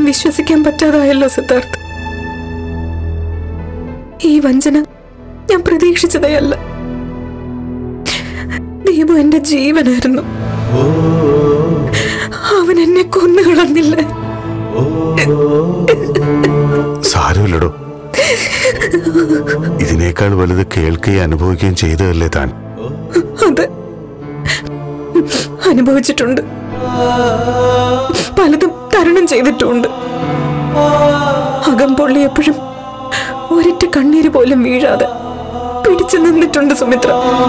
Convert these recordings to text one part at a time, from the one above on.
വിശ്വസിക്കാൻ പറ്റാതായല്ലോ സിദ്ധാർത്ഥ് ഈ വഞ്ചന ഞാൻ പ്രതീക്ഷിച്ചതേയല്ല ദീപു എന്റെ ജീവനായിരുന്നു അവൻ എന്നെ കൊന്നു കളഞ്ഞില്ല സാരമില്ലടോ ഇതിനേക്കാൾ വലുത് കേൾക്കുകയും അനുഭവിക്കുകയും ചെയ്തതല്ലേ താൻ അതെ അനുഭവിച്ചിട്ടുണ്ട് പലതും തരണം ചെയ്തിട്ടുണ്ട് അകം പൊള്ളിയപ്പോഴും ഒരിറ്റ കണ്ണീര് പോലും വീഴാതെ പിടിച്ചു നിന്നിട്ടുണ്ട് സുമിത്ര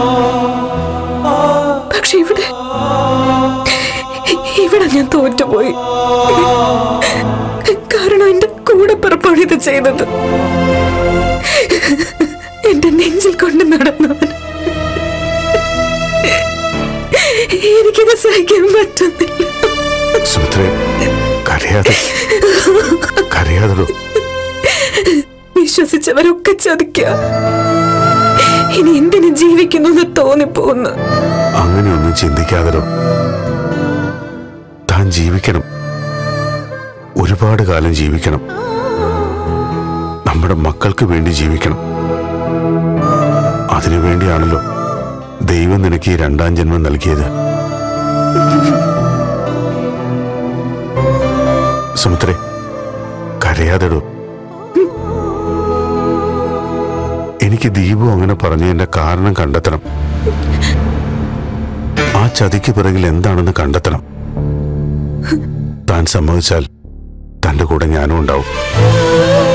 പക്ഷെ ഇവിടെ ഇവിടെ ഞാൻ തോറ്റുപോയി കാരണം എന്റെ കൂടെ പിറപ്പാണ് ഇത് ചെയ്തത് എന്റെ നെഞ്ചിൽ കൊണ്ട് നടന്നവൻ എനിക്കിത് സഹിക്കാൻ പറ്റുന്നില്ല സുമിത്രേ കരയാതെ കരയാതെടോ വിശ്വസിച്ചവരൊക്കെ ചതിക്കുക ഇനി എന്തിനു ജീവിക്കുന്നു എന്ന് തോന്നിപ്പോകുന്നു അങ്ങനെയൊന്നും ചിന്തിക്കാതെടോ താൻ ജീവിക്കണം ഒരുപാട് കാലം ജീവിക്കണം നമ്മുടെ മക്കൾക്ക് വേണ്ടി ജീവിക്കണം അതിനു വേണ്ടിയാണല്ലോ ദൈവം നിനക്ക് ഈ രണ്ടാം ജന്മം നൽകിയത് സുമിത്രേ കരയാതെടോ എനിക്ക് ദീപു അങ്ങനെ പറഞ്ഞതിന്റെ കാരണം കണ്ടെത്തണം ആ ചതിക്ക് പിറകിൽ എന്താണെന്ന് കണ്ടെത്തണം താൻ സമ്മതിച്ചാൽ തന്റെ കൂടെ ഞാനും ഉണ്ടാവും